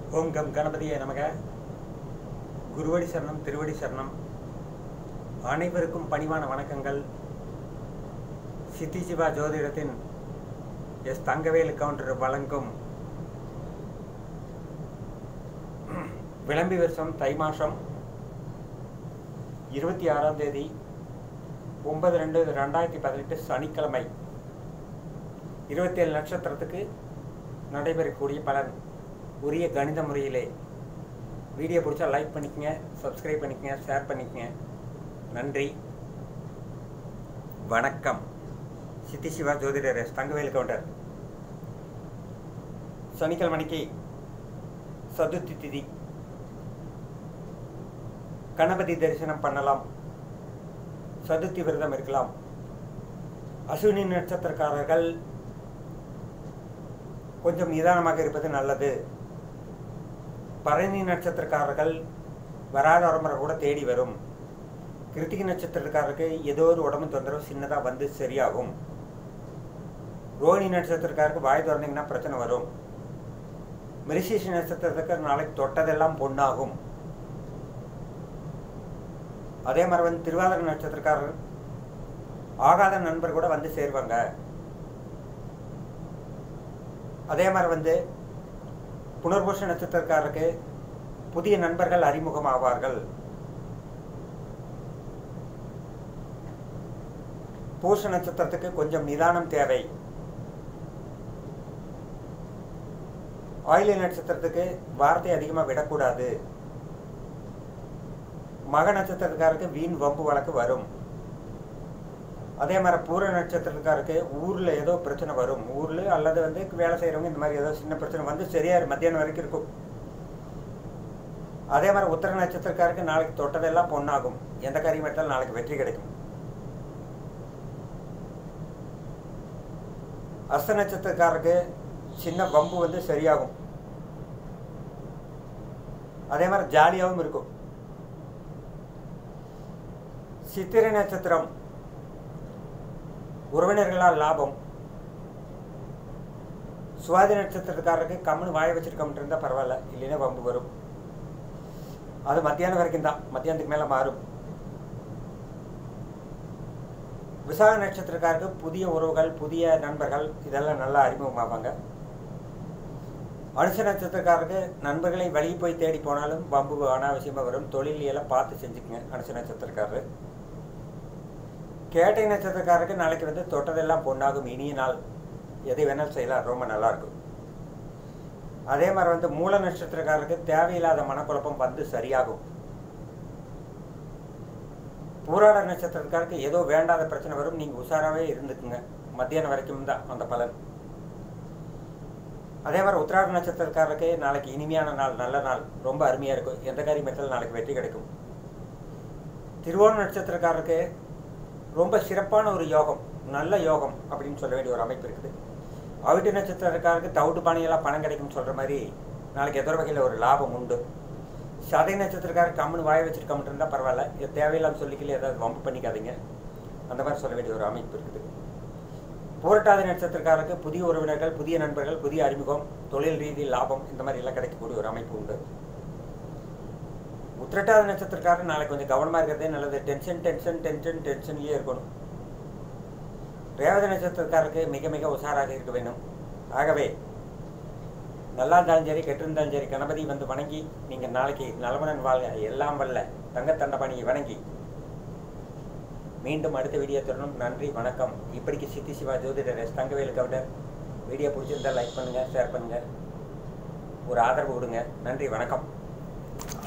ஓம் come கணபதியே நமக குருவடி சரணம் திருவடி சரணம் அனைவருக்கும் பணிவான வணக்கங்கள் சித்தி சிவா ஜோதிடத்தின் எஸ் தங்கவேலு கவுண்டர் வழங்கும் விளம்பி வருஷம் தை மாதம் இருபத்தி ஆறாம் தேதி ஒன்பது ரெண்டு ரெண்டாயிரத்தி பதினெட்டு சனிக்கிழமை இருபத்தேழு நட்சத்திரத்துக்கு நடைபெறக்கூடிய பலன் உரிய கணித முறையிலே வீடியோ பிடிச்சா லைக் பண்ணிக்கங்க சப்ஸ்கிரைப் பண்ணிக்கங்க ஷேர் பண்ணிக்கங்க நன்றி வணக்கம் சித்தி சிவா ஜோதிடர் எஸ். தங்கவேலு கவுண்டர் சனிக்கிழமைக்கு சதுர்த்தி திதி கணபதி தரிசனம் பண்ணலாம் சதுர்த்தி விரதம் இருக்கலாம் அஸ்வினி நட்சத்திரக்காரர்கள் கொஞ்சம் நிதானமாக இருப்பது நல்லது பரணி நட்சத்திரக்காரர்கள் வராத உடம்புற கூட தேடி வரும் கிருத்திகை நட்சத்திரக்காரருக்கு ஏதோ ஒரு உடம்பு தொந்தரவு சின்னதாக வந்து சரியாகும் ரோஹிணி நட்சத்திரக்காரருக்கு வாய் திறந்தீங்கன்னா பிரச்சனை வரும் மிருசேஷ நட்சத்திரத்துக்கு நாளைக்கு தொட்டதெல்லாம் பொண்ணாகும் அதே மாதிரி வந்து திருவாதிரை நட்சத்திரக்காரர் ஆகாத நண்பர் கூட வந்து சேருவாங்க அதே மாதிரி வந்து புனர்பூஷ நட்சத்திரக்காரருக்கு புதிய நண்பர்கள் அறிமுகம் ஆவார்கள் பூஷ நட்சத்திரத்துக்கு கொஞ்சம் நிதானம் தேவை ஆயிலி நட்சத்திரத்துக்கு வார்த்தை அதிகமாக விடக்கூடாது மக நட்சத்திரத்துக்காருக்கு வீண் வம்பு வழக்கு வரும் அதே மாதிரி பூர நட்சத்திரத்துக்காருக்கு ஊரில் ஏதோ பிரச்சனை வரும் ஊரில் அல்லது வந்து வேலை செய்கிறவங்க இந்த மாதிரி ஏதோ சின்ன பிரச்சனை வந்து சரியாயிரு மத்தியானம் வரைக்கும் இருக்கும் அதே மாதிரி உத்தர நட்சத்திரக்காருக்கு நாளைக்கு தொட்டதெல்லாம் பொண்ணாகும் எந்த காரியம் எடுத்தாலும் நாளைக்கு வெற்றி கிடைக்கும் அஸ்த நட்சத்திரக்காரருக்கு சின்ன வம்பு வந்து சரியாகும் அதே மாதிரி ஜாலியாகவும் இருக்கும் சித்திரை நட்சத்திரம் உறவினர்களால் லாபம் சுவாதி நட்சத்திரக்காரருக்கு கம்முன்னு வாய வச்சிருக்கோம்னு இருந்தால் பரவாயில்ல இல்லைன்னா வம்பு வரும் அது மத்தியானம் வரைக்கும் தான் மத்தியானத்துக்கு மேலே மாறும் விசாக நட்சத்திரக்காரருக்கு புதிய உறவுகள் புதிய நண்பர்கள் இதெல்லாம் நல்லா அறிமுகமாவாங்க அனுச நட்சத்திரக்காரருக்கு நண்பர்களை வெளியே போய் தேடி போனாலும் வம்பு அனாவசியமாக வரும் தொழில் எல்லாம் பார்த்து செஞ்சுக்கங்க அனுச நட்சத்திரக்காரரு கேட்டை நட்சத்திரக்காரருக்கு நாளைக்கு வந்து தொட்டதெல்லாம் பொண்ணாகும் இனிய நாள் எதை வேணாலும் செய்யலாம் ரொம்ப நல்லா இருக்கும் அதே மாதிரி வந்து மூல நட்சத்திரக்காரருக்கு தேவையில்லாத மனக்குழப்பம் வந்து சரியாகும் பூராட நட்சத்திரக்காரருக்கு ஏதோ வேண்டாத பிரச்சனை வரும் நீங்கள் உஷாராகவே இருந்துக்குங்க மத்தியானம் வரைக்கும் தான் அந்த பலன் அதே மாதிரி உத்திராட நட்சத்திரக்காரருக்கு நாளைக்கு இனிமையான நாள் நல்ல நாள் ரொம்ப அருமையாக இருக்கும் எந்த காரியம் எடுத்தாலும் நாளைக்கு வெற்றி கிடைக்கும் திருவோண நட்சத்திரக்காரருக்கு ரொம்ப சிறப்பான ஒரு யோகம் நல்ல யோகம் அப்படின்னு சொல்ல வேண்டிய ஒரு அமைப்பு இருக்குது அவிட்டு நட்சத்திரக்காரருக்கு தவிட்டு பானையெல்லாம் பணம் கிடைக்கும்னு சொல்கிற மாதிரி நாளைக்கு எதோ வகையில் ஒரு லாபம் உண்டு சதை நட்சத்திரக்காரர் கம்முன்னு வாய வச்சுருக்கோம்னு இருந்தால் பரவாயில்ல இது தேவையில்லாமல் சொல்லிக்கல ஏதாவது வம்பு பண்ணிக்காதீங்க அந்த மாதிரி சொல்ல வேண்டிய ஒரு அமைப்பு இருக்குது போராட்டாதி நட்சத்திரக்காரருக்கு புதிய உறவினர்கள் புதிய நண்பர்கள் புதிய அறிமுகம் தொழில் ரீதி லாபம் இந்த மாதிரி எல்லாம் கிடைக்கக்கூடிய ஒரு அமைப்பு உண்டு உத்திரட்டாத நட்சத்திரக்காரர் நாளைக்கு கொஞ்சம் கவனமாக இருக்கிறதே நல்லது டென்ஷன் டென்ஷன் டென்ஷன் டென்ஷன்லேயே இருக்கணும் ரேவத நட்சத்திரக்காரருக்கு மிக மிக உஷாராக இருக்க வேண்டும் ஆகவே நல்லா இருந்தாலும் சரி கெட்டிருந்தாலும் சரி கணபதி வந்து வணங்கி நீங்கள் நாளைக்கு நலமுடன் வாழ்க எல்லாம் வல்ல தங்கத்தண்டபாணியை வணங்கி மீண்டும் அடுத்த வீடியோ தரணும் நன்றி வணக்கம் இப்படிக்கு சித்தி சிவா ஜோதிடர் எஸ் தங்கவேலு கவுண்டர் வீடியோ பிடிச்சிருந்தா லைக் பண்ணுங்கள் ஷேர் பண்ணுங்கள் ஒரு ஆதரவு கொடுங்க நன்றி வணக்கம்